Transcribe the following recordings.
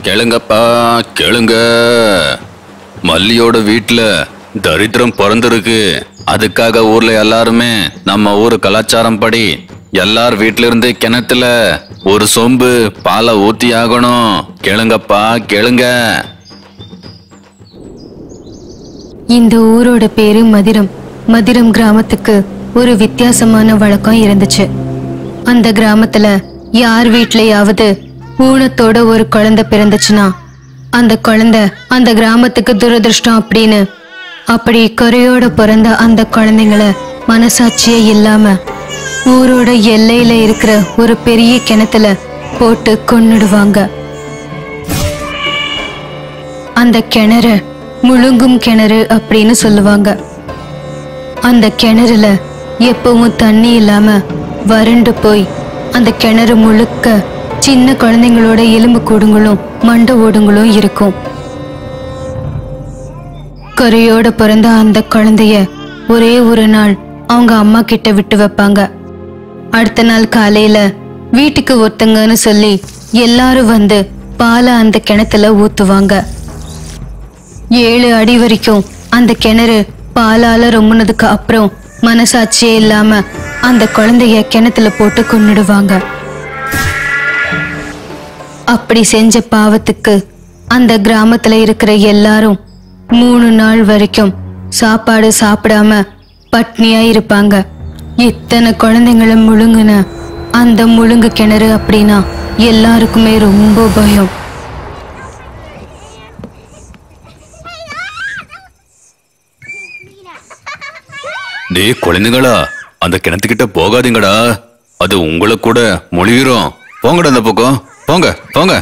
கேளுங்கப்பா கேளுங்க மல்லியோட வீட்ல தரித்திரம் பிறந்திருக்கு அதுக்காக ஊர்ல எல்லாருமே நம்ம ஊர் கலாச்சாரம் படி எல்லார் வீட்ல இருந்து கிணத்துல ஒரு சொம்பு பாலை ஊத்தி ஆகணும் கேளுங்கப்பா கேளுங்க இந்த ஊரோட பேரு மதிரம் மதிரம் கிராமத்துக்கு ஒரு வித்தியாசமான வழக்கம் இருந்துச்சு அந்த கிராமத்துல யார் வீட்லயாவது ஊனத்தோட ஒரு குழந்தை பிறந்துச்சுன்னா அந்த குழந்தை அந்த கிராமத்துக்கு துரதிருஷ்டம் அப்படின்னு அப்படி குறையோட பிறந்த அந்த குழந்தைங்கள மனசாட்சியே இல்லாம ஊரோட எல்லையில இருக்கிற ஒரு பெரிய கிணத்துல போட்டு கொன்னுடுவாங்க அந்த கிணறு முழுங்கும் கிணறு அப்படின்னு சொல்லுவாங்க அந்த கிணறுல எப்பவும் தண்ணி இல்லாம வறண்டு போய் அந்த கிணறு முழுக்க சின்ன குழந்தைங்களோட எலும்பு கூடுங்களும் மண்டை ஓடுங்களும் இருக்கும் கரையோட பிறந்த அந்த குழந்தைய ஒரே ஒரு நாள் அவங்க அம்மா கிட்ட விட்டு வைப்பாங்க அடுத்த நாள் காலையில வீட்டுக்கு ஒருத்தங்கன்னு சொல்லி எல்லாரும் வந்து பாலை அந்த கிணத்துல ஊத்துவாங்க ஏழு அடி வரைக்கும் அந்த கிணறு பாலால ரொம்புனதுக்கு அப்புறம் மனசாட்சியே இல்லாம அந்த குழந்தைய கிணத்துல போட்டு கொன்னுடுவாங்க அப்படி செஞ்ச பாவத்துக்கு அந்த கிராமத்துல இருக்கிற எல்லாரும் மூணு நாள் வரைக்கும் சாப்பாடு சாப்பிடாம பட்னியா இருப்பாங்க இத்தனை குழந்தைங்களை முழுங்குன அந்த முழுங்கு கிணறு அப்படின்னா எல்லாருக்குமே ரொம்ப பயம் டேய் குழந்தைங்களா அந்த கிணத்துக்கிட்ட போகாதீங்கடா அது உங்களை கூட மொழிகிறோம் போங்கடா அந்த பக்கம் போங்க போங்க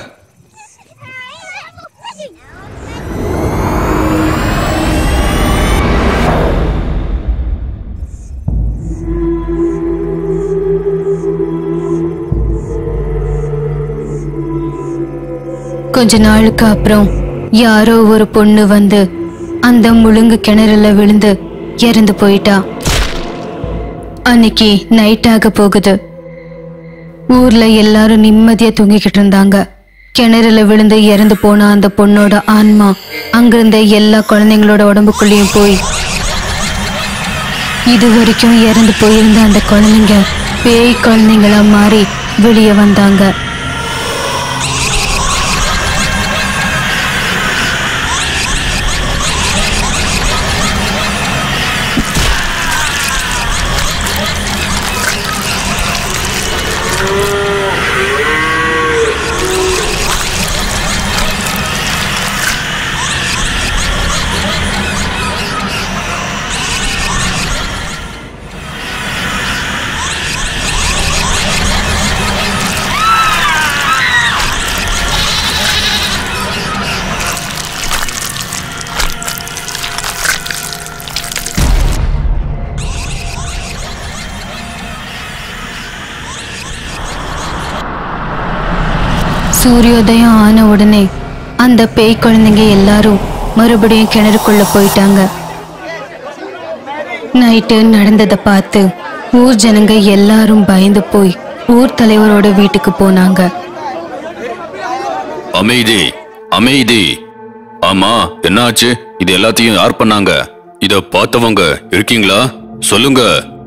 கொஞ்ச நாளுக்கு அப்புறம் யாரோ ஒரு பொண்ணு வந்து அந்த முழுங்கு கிணறுல விழுந்து இறந்து போயிட்டா அன்னைக்கு நைட் ஆக போகுது ஊர்ல எல்லாரும் நிம்மதியா தூங்கிக்கிட்டு இருந்தாங்க கிணறுல விழுந்து இறந்து போன அந்த பொண்ணோட ஆன்மா அங்கிருந்த எல்லா குழந்தைங்களோட உடம்புக்குள்ளேயும் போய் இது வரைக்கும் இறந்து போயிருந்த அந்த குழந்தைங்க பேய் குழந்தைங்களா மாறி வெளியே வந்தாங்க சூரியோதயம் ஆன உடனே அந்த பேய் குழந்தைங்க எல்லாரும் மறுபடியும் கிணறுக்குள்ள போயிட்டாங்க நைட்டு நடந்ததை பார்த்து ஊர் ஜனங்க எல்லாரும் பயந்து போய் ஊர் தலைவரோட வீட்டுக்கு போனாங்க அமைதி அமைதி ஆமா என்னாச்சு இது எல்லாத்தையும் யார் பண்ணாங்க இத பார்த்தவங்க இருக்கீங்களா சொல்லுங்க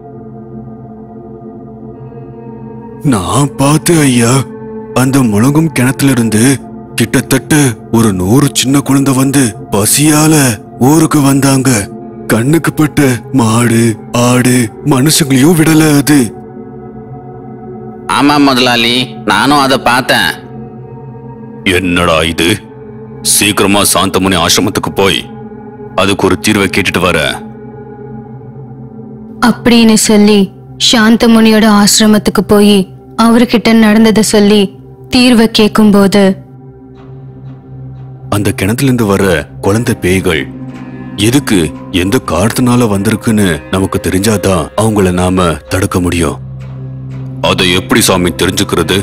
நான் பார்த்து ஐயா அந்த முழங்கும் கிணத்துல இருந்து கிட்டத்தட்ட ஒரு நூறு சின்ன குழந்தை வந்து பசியால ஊருக்கு வந்தாங்க கண்ணுக்கு பட்ட மாடு ஆடு மனுஷங்களையும் விடல அது ஆமா முதலாளி நானும் அதை பார்த்தேன் என்னடா இது சீக்கிரமா சாந்தமுனி ஆசிரமத்துக்கு போய் அதுக்கு ஒரு தீர்வை கேட்டுட்டு வர அப்படின்னு சொல்லி சாந்தமுனியோட ஆசிரமத்துக்கு போய் அவர்கிட்ட நடந்ததை சொல்லி தீர்வை கேட்கும்போது அந்த கிணத்துல இருந்து வர்ற குழந்தை பேய்கள் எதுக்கு எந்த காரணத்தினால வந்திருக்குன்னு நமக்கு தெரிஞ்சாதான் அவங்கள நாம தடுக்க முடியும் அதை எப்படி சாமி தெரிஞ்சுக்கிறது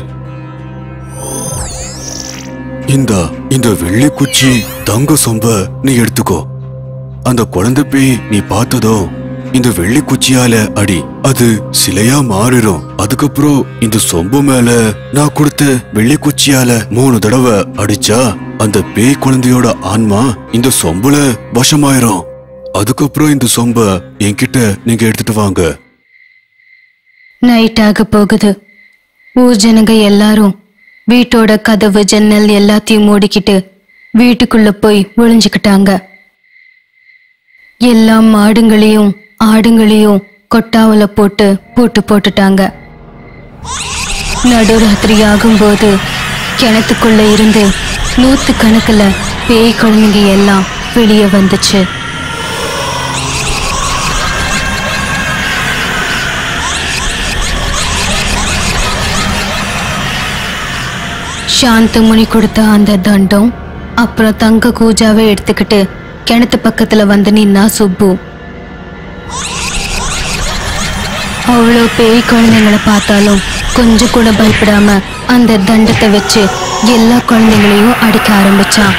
இந்த இந்த வெள்ளி குச்சி தங்க சொம்ப நீ எடுத்துக்கோ அந்த குழந்தை பேய் நீ பார்த்ததோ இந்த வெள்ளி குச்சியால அடி அது சிலையா மாறிடும் அதுக்கப்புறம் இந்த சொம்பு மேல நான் கொடுத்த வெள்ளி குச்சியால மூணு தடவை அடிச்சா அந்த பேய் குழந்தையோட ஆன்மா இந்த சொம்புல வசமாயிரும் அதுக்கப்புறம் இந்த சொம்ப என்கிட்ட நீங்க எடுத்துட்டு வாங்க நைட் ஆக போகுது ஊர் ஜனங்க எல்லாரும் வீட்டோட கதவு ஜன்னல் எல்லாத்தையும் மூடிக்கிட்டு வீட்டுக்குள்ள போய் ஒளிஞ்சுக்கிட்டாங்க எல்லா மாடுங்களையும் ஆடுங்களையும் கொட்டாவுல போட்டு பூட்டு போட்டுட்டாங்க நடுராத்திரி ஆகும்போது கிணத்துக்குள்ள இருந்து நூத்து கணக்குல பேய் குழந்தைங்க எல்லாம் வெளியே வந்துச்சு சாந்தமுனி கொடுத்த அந்த தண்டம் அப்புறம் தங்க கூஜாவை எடுத்துக்கிட்டு கிணத்து பக்கத்துல வந்து நின்னா சுப்பு அவ்வளோ பேய் குழந்தைங்களை பார்த்தாலும் கொஞ்சம் கூட பயப்படாம அந்த தண்டத்தை வச்சு எல்லா குழந்தைங்களையும் அடிக்க ஆரம்பிச்சான்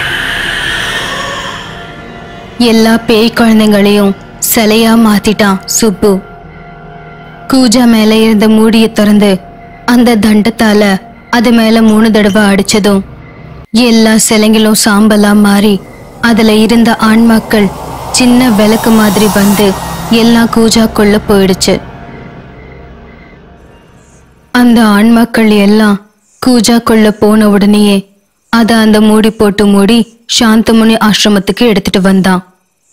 எல்லா பேய் குழந்தைங்களையும் சிலையா மாத்திட்டான் சுப்பு கூஜா மேல இருந்த மூடியை திறந்து அந்த தண்டத்தால அது மேல மூணு தடவை அடிச்சதும் எல்லா சிலைங்களும் சாம்பலா மாறி அதுல இருந்த ஆன்மாக்கள் சின்ன விளக்கு மாதிரி வந்து எல்லா கூஜாக்குள்ள போயிடுச்சு அந்த ஆன்மாக்கள் எல்லாம் கூஜாக்குள்ள போன உடனேயே அத அந்த மூடி போட்டு மூடி சாந்தமுனி ஆசிரமத்துக்கு எடுத்துட்டு வந்தான்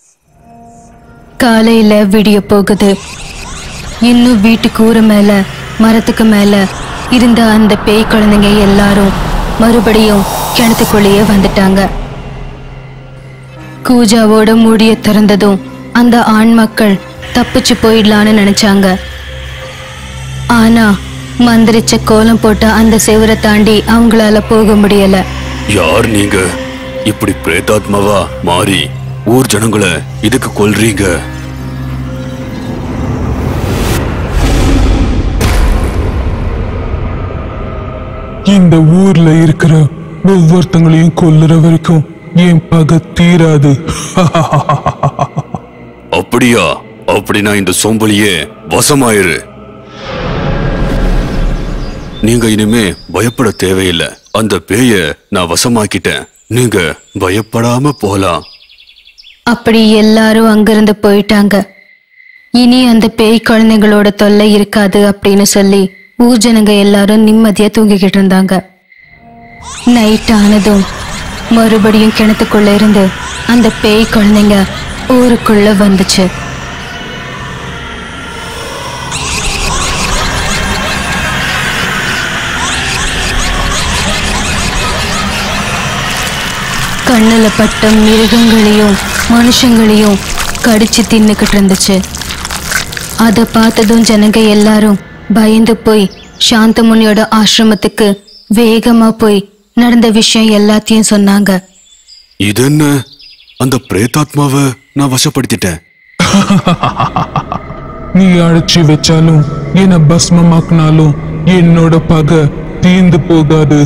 காலையில விடிய போகுது இன்னும் வீட்டு கூரை மேல மரத்துக்கு மேல இருந்த அந்த பேய் குழந்தைங்க எல்லாரும் மறுபடியும் கிணத்துக்குள்ளேயே வந்துட்டாங்க கூஜாவோட மூடிய திறந்ததும் அந்த ஆண் மக்கள் தப்பிச்சு போயிடலான்னு நினைச்சாங்க ஆனா மந்திரிச்ச கோலம் போட்ட அந்த செவரை தாண்டி அவங்களால போக முடியல யார் நீங்க இப்படி பிரேதாத்மாவா மாறி ஊர் ஜனங்களை இதுக்கு கொல்றீங்க இந்த ஊர்ல இருக்கிற ஒவ்வொருத்தங்களையும் கொல்லுற வரைக்கும் என் பகை தீராது அப்படியா அப்படின்னா இந்த சோம்பலியே வசமாயிரு நீங்க இனிமே பயப்பட தேவையில்லை அந்த பேய நான் வசமாக்கிட்டேன் நீங்க பயப்படாம போலாம் அப்படி எல்லாரும் அங்கிருந்து போயிட்டாங்க இனி அந்த பேய் குழந்தைங்களோட தொல்லை இருக்காது அப்படின்னு சொல்லி ஊர் ஜனங்க எல்லாரும் நிம்மதியா தூங்கிக்கிட்டு இருந்தாங்க நைட் ஆனதும் மறுபடியும் கிணத்துக்குள்ள இருந்து அந்த பேய் குழந்தைங்க ஊருக்குள்ள வந்துச்சு கண்ணுல பட்ட மிருகங்களையும் மனுஷங்களையும் கடிச்சு தின்னுக்கிட்டு இருந்துச்சு அதை பார்த்ததும் ஜனங்க எல்லாரும் பயந்து போய் சாந்தமுனியோட ஆசிரமத்துக்கு வேகமா போய் நடந்த விஷயம் எல்லாத்தையும் சொன்னாங்க இது என்ன அந்த பிரேதாத்மாவை நான் வசப்படுத்திட்டேன் நீ அழைச்சி வச்சாலும் என்ன பஸ்மமாக்குனாலும் என்னோட பகை தீந்து போகாது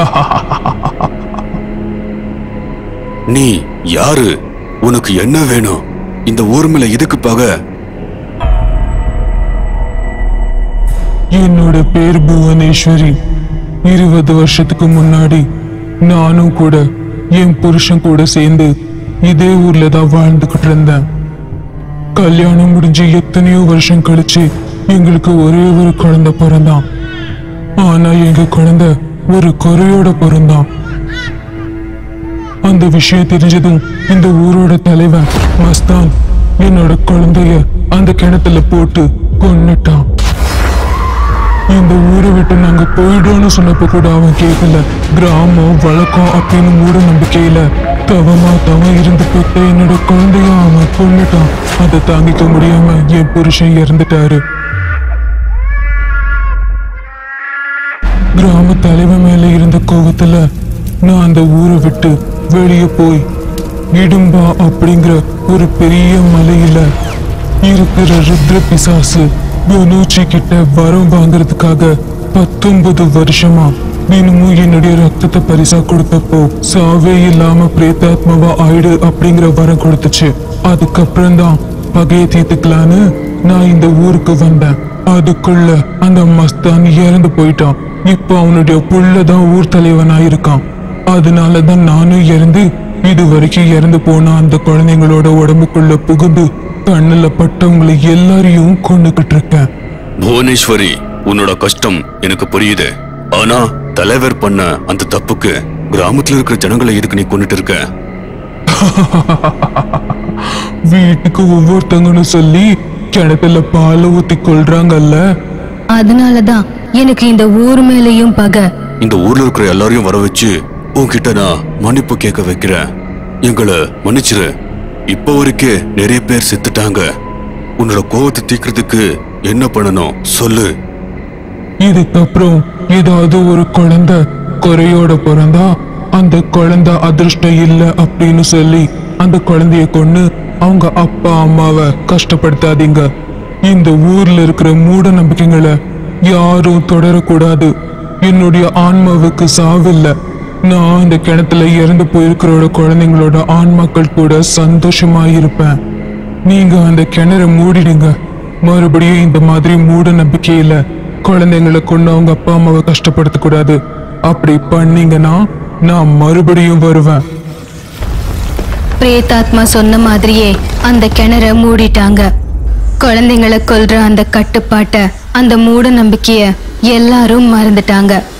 நீ யாரு உனக்கு என்ன வேணும் இந்த ஊர் மேல எதுக்கு பகை என்னோட பேர் புவனேஸ்வரி இருபது வருஷத்துக்கு முன்னாடி நானும் கூட என் புருஷன் கூட சேர்ந்து இதே ஊர்ல தான் வாழ்ந்துகிட்டு இருந்தேன் கல்யாணம் முடிஞ்சு எத்தனையோ வருஷம் கழிச்சு எங்களுக்கு ஒரே ஒரு குழந்தை பிறந்தான் ஆனா எங்க குழந்தை ஒரு குறையோட பிறந்தான் அந்த விஷயம் தெரிஞ்சதும் இந்த ஊரோட தலைவன் மஸ்தான் என்னோட குழந்தைய அந்த கிணத்துல போட்டு கொன்னுட்டான் இந்த ஊரை விட்டு நாங்க போயிடும்னு சொன்னப்ப கூட அவன் கேட்கல கிராமம் வழக்கம் அப்படின்னு மூட நம்பிக்கையில தவமா தவம் இருந்து பெத்த என்னோட குழந்தைய அவன் கொன்னுட்டான் அதை தாங்கிக்க முடியாம என் புருஷன் இறந்துட்டாரு கிராம தலைவன் மேல இருந்த கோவத்துல நான் அந்த ஊரை விட்டு வெளியே போய் இடும்பா அப்படிங்கிற ஒரு பெரிய மலையில இருக்கிற ருத்ர பிசாசு குனூச்சி கிட்ட வரம் வாங்குறதுக்காக பத்தொன்பது வருஷமா தினமும் என்னுடைய ரத்தத்தை பரிசா கொடுத்தப்போ சாவே இல்லாம பிரேதாத்மாவா ஆயிடு அப்படிங்கிற வரம் கொடுத்துச்சு அதுக்கப்புறம் தான் பகையை தீர்த்துக்கலான்னு நான் இந்த ஊருக்கு வந்தேன் அதுக்குள்ள அந்த மஸ்தான் இறந்து போயிட்டான் இப்போ அவனுடைய புள்ள தான் ஊர் தலைவனா இருக்கான் அதனால தான் நானும் இறந்து இது வரைக்கும் இறந்து போன அந்த குழந்தைங்களோட உடம்புக்குள்ள புகுந்து கண்ணுல பட்டவங்களை எல்லாரையும் கொண்டுகிட்டு இருக்கேன் புவனேஸ்வரி உன்னோட கஷ்டம் எனக்கு புரியுது ஆனா தலைவர் பண்ண அந்த தப்புக்கு கிராமத்துல இருக்கிற ஜனங்களை எதுக்கு நீ கொண்டுட்டு இருக்க வீட்டுக்கு ஒவ்வொருத்தங்கன்னு சொல்லி கிணத்துல பாலை ஊத்தி கொள்றாங்கல்ல அதனாலதான் எனக்கு இந்த ஊர் மேலேயும் பகை இந்த ஊர்ல இருக்கிற எல்லாரையும் வர வச்சு உன்கிட்ட நான் மன்னிப்பு கேட்க வைக்கிறேன் எங்களை மன்னிச்சிரு இப்ப வரைக்கும் நிறைய பேர் செத்துட்டாங்க உன்னோட கோவத்தை தீர்க்கறதுக்கு என்ன பண்ணணும் சொல்லு இதுக்கப்புறம் ஏதாவது ஒரு குழந்தை குறையோட பிறந்தா அந்த குழந்தை அதிர்ஷ்டம் இல்ல அப்படின்னு சொல்லி அந்த குழந்தைய கொண்டு அவங்க அப்பா அம்மாவை கஷ்டப்படுத்தாதீங்க இந்த ஊர்ல இருக்கிற மூட நம்பிக்கைகளை யாரும் தொடரக்கூடாது என்னுடைய ஆன்மாவுக்கு சாவில்லை நான் இந்த கிணத்துல இறந்து போயிருக்கிறோட குழந்தைங்களோட ஆன்மாக்கள் கூட சந்தோஷமா இருப்பேன் நீங்க அந்த கிணற மூடிடுங்க மறுபடியும் இந்த மாதிரி மூட நம்பிக்கையில குழந்தைங்களை கொண்டு அவங்க அப்பா அம்மாவை கஷ்டப்படுத்த கூடாது அப்படி பண்ணீங்கன்னா நான் மறுபடியும் வருவேன் பிரேதாத்மா சொன்ன மாதிரியே அந்த கிணற மூடிட்டாங்க குழந்தைங்களை கொல்ற அந்த கட்டுப்பாட்டை அந்த மூட நம்பிக்கைய எல்லாரும் மறந்துட்டாங்க